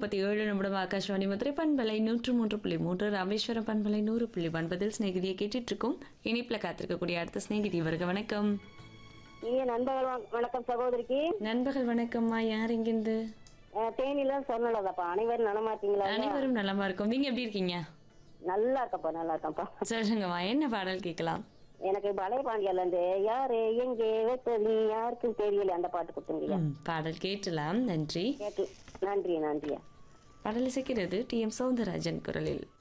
முப்பத்தி ஏழு நிமிடம் ஆகாஷ்வாணி மதுரை பண்பலை நூற்று மூன்று புள்ளி மூன்று ராமேஸ்வரம் பண்பலை நூறு புள்ளி ஒன்பதில் சிநேகிதியை கேட்டுட்டு இருக்கோம் இனிப்புல காத்திருக்கக்கூடிய அடுத்த சிநேகிதி வருக வணக்கம் இனிய நண்பர்கள் வண- வணக்கம் சகோதரிக்கு நண்பர்கள் வணக்கம்மா யார் எங்கிருந்து அஹ், தேனில சொன்னலதாப்பா அனைவரும் நலமாட்டீங்களா அனைவரும் நலமா இருக்கும் நீங்க எப்படி இருக்கீங்க நல்லா இருக்கப்பா நல்லா இருக்கப்பா சொல்லுங்கம்மா என்ன பாடல் கேட்கலாம் எனக்கு பழைய பாண்டியால இருந்து யாரு எங்கே வைத்தது நீ யாருக்கும் தெரியல அந்த பாட்டு கொடுத்துருங்க ம், பாடல் கேட்டலாம் நன்றி கேட்டு நன்றி நன்றியா பாடல் இசைக்கிறது டி எம் சௌந்தரராஜன் குரலில்